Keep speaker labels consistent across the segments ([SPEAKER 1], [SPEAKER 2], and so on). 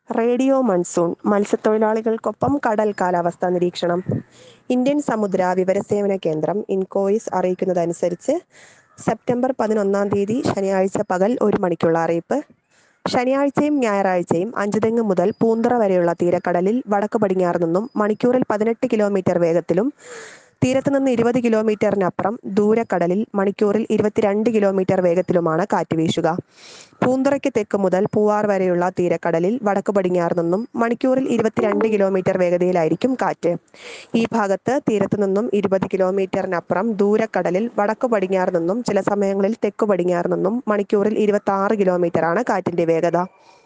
[SPEAKER 1] radio monsoon മത്സ്യത്തൊഴിലാളികൾക്കൊപ്പം കടൽ കാലാവസ്ഥാ നിരീക്ഷണം ഇന്ത്യൻ സമുദ്ര വിവരസേവന കേന്ദ്രം ഇൻകോയിസ് അറിയിക്കുന്നതനുസരിച്ച് സെപ്റ്റംബർ പതിനൊന്നാം തീയതി ശനിയാഴ്ച പകൽ ഒരു മണിക്കുള്ള അറിയിപ്പ് ശനിയാഴ്ചയും ഞായറാഴ്ചയും അഞ്ചുതെങ്ങ് മുതൽ പൂന്തറ വരെയുള്ള തീരക്കടലിൽ വടക്ക് പടിഞ്ഞാറ് നിന്നും മണിക്കൂറിൽ പതിനെട്ട് കിലോമീറ്റർ വേഗത്തിലും തീരത്ത് നിന്ന് ഇരുപത് കിലോമീറ്ററിനപ്പുറം ദൂരക്കടലിൽ മണിക്കൂറിൽ ഇരുപത്തിരണ്ട് കിലോമീറ്റർ വേഗത്തിലുമാണ് കാറ്റ് വീശുക പൂന്തുറയ്ക്ക് തെക്ക് മുതൽ പൂവാർ വരെയുള്ള തീരക്കടലിൽ വടക്ക് പടിഞ്ഞാറ് നിന്നും മണിക്കൂറിൽ ഇരുപത്തിരണ്ട് കിലോമീറ്റർ വേഗതയിലായിരിക്കും കാറ്റ് ഈ ഭാഗത്ത് തീരത്ത് നിന്നും ഇരുപത് കിലോമീറ്ററിനപ്പുറം ദൂരക്കടലിൽ വടക്ക് പടിഞ്ഞാറ് നിന്നും ചില സമയങ്ങളിൽ തെക്ക് പടിഞ്ഞാറ് നിന്നും മണിക്കൂറിൽ ഇരുപത്തി ആറ് കിലോമീറ്ററാണ് കാറ്റിന്റെ വേഗത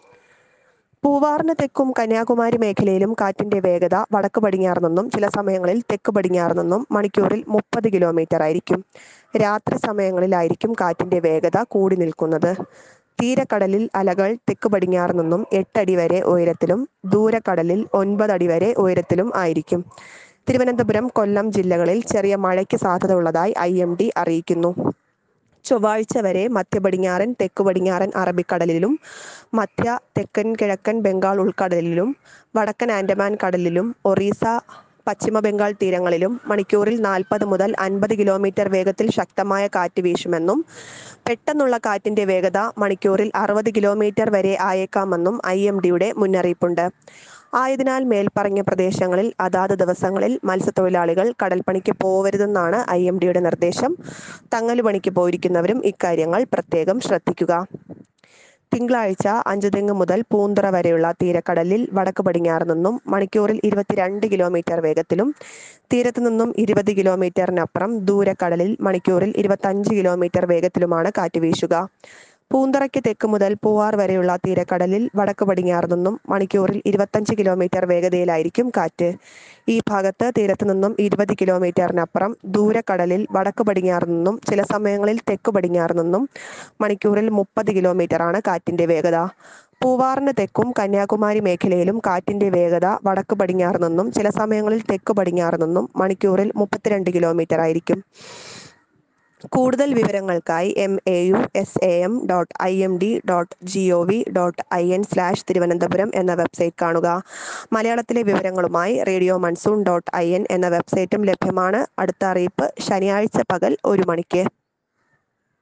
[SPEAKER 1] പൂവാറിന് തെക്കും കന്യാകുമാരി മേഖലയിലും കാറ്റിന്റെ വേഗത വടക്ക് പടിഞ്ഞാറ് നിന്നും ചില സമയങ്ങളിൽ തെക്ക് പടിഞ്ഞാറ് നിന്നും മണിക്കൂറിൽ മുപ്പത് കിലോമീറ്റർ ആയിരിക്കും രാത്രി സമയങ്ങളിലായിരിക്കും കാറ്റിന്റെ വേഗത കൂടി നിൽക്കുന്നത് തീരക്കടലിൽ അലകൾ തെക്ക് പടിഞ്ഞാറ് നിന്നും എട്ടടി വരെ ഉയരത്തിലും ദൂരക്കടലിൽ ഒൻപത് അടി വരെ ഉയരത്തിലും ആയിരിക്കും തിരുവനന്തപുരം കൊല്ലം ജില്ലകളിൽ ചെറിയ മഴയ്ക്ക് സാധ്യത ഉള്ളതായി ഐ എം ഡി അറിയിക്കുന്നു ചൊവ്വാഴ്ച വരെ മധ്യ പടിഞ്ഞാറൻ തെക്ക് പടിഞ്ഞാറൻ അറബിക്കടലിലും മധ്യ തെക്കൻ കിഴക്കൻ ബംഗാൾ ഉൾക്കടലിലും വടക്കൻ ആൻഡമാൻ കടലിലും ഒറീസ പശ്ചിമ ബംഗാൾ തീരങ്ങളിലും മണിക്കൂറിൽ നാൽപ്പത് മുതൽ അൻപത് കിലോമീറ്റർ വേഗത്തിൽ ശക്തമായ കാറ്റ് വീശുമെന്നും പെട്ടെന്നുള്ള കാറ്റിന്റെ വേഗത മണിക്കൂറിൽ അറുപത് കിലോമീറ്റർ വരെ ആയേക്കാമെന്നും ഐ എം ഡിയുടെ മുന്നറിയിപ്പുണ്ട് ആയതിനാൽ മേൽപ്പറഞ്ഞ പ്രദേശങ്ങളിൽ അതാത് ദിവസങ്ങളിൽ മത്സ്യത്തൊഴിലാളികൾ കടൽപ്പണിക്ക് പോവരുതെന്നാണ് ഐ എം ഡിയുടെ നിർദ്ദേശം തങ്ങലുപണിക്ക് പോയിരിക്കുന്നവരും ഇക്കാര്യങ്ങൾ പ്രത്യേകം ശ്രദ്ധിക്കുക തിങ്കളാഴ്ച അഞ്ചുതെങ്ങ് മുതൽ പൂന്തുറ വരെയുള്ള തീരക്കടലിൽ വടക്ക് പടിഞ്ഞാറ് നിന്നും മണിക്കൂറിൽ ഇരുപത്തിരണ്ട് കിലോമീറ്റർ വേഗത്തിലും തീരത്ത് നിന്നും ഇരുപത് കിലോമീറ്ററിനപ്പുറം ദൂരക്കടലിൽ മണിക്കൂറിൽ ഇരുപത്തഞ്ച് കിലോമീറ്റർ വേഗത്തിലുമാണ് കാറ്റ് വീശുക പൂന്തറയ്ക്ക് തെക്ക് മുതൽ പൂവാർ വരെയുള്ള തീരക്കടലിൽ വടക്ക് പടിഞ്ഞാറ് നിന്നും മണിക്കൂറിൽ ഇരുപത്തഞ്ച് കിലോമീറ്റർ വേഗതയിലായിരിക്കും കാറ്റ് ഈ ഭാഗത്ത് തീരത്ത് നിന്നും ഇരുപത് കിലോമീറ്ററിനപ്പുറം ദൂരക്കടലിൽ വടക്ക് പടിഞ്ഞാറ് നിന്നും ചില സമയങ്ങളിൽ തെക്ക് പടിഞ്ഞാറ് നിന്നും മണിക്കൂറിൽ മുപ്പത് കിലോമീറ്ററാണ് കാറ്റിന്റെ വേഗത പൂവാറിന് തെക്കും കന്യാകുമാരി മേഖലയിലും കാറ്റിന്റെ വേഗത വടക്ക് പടിഞ്ഞാറ് നിന്നും ചില സമയങ്ങളിൽ തെക്ക് പടിഞ്ഞാറ് നിന്നും മണിക്കൂറിൽ മുപ്പത്തിരണ്ട് കിലോമീറ്റർ ആയിരിക്കും കൂടുതൽ വിവരങ്ങൾക്കായി M A U S A M dot I M D dot G O V dot I N slash Thiruvananthapuram എന്ന വെബ്സൈറ്റ് കാണുക മലയാളത്തിലെ വിവരങ്ങളുമായി radio monsoon dot I N എന്ന വെബ്സൈറ്റും ലഭ്യമാണ് അടുത്ത അറിയിപ്പ് ശനിയാഴ്ച പകൽ ഒരു മണിക്ക്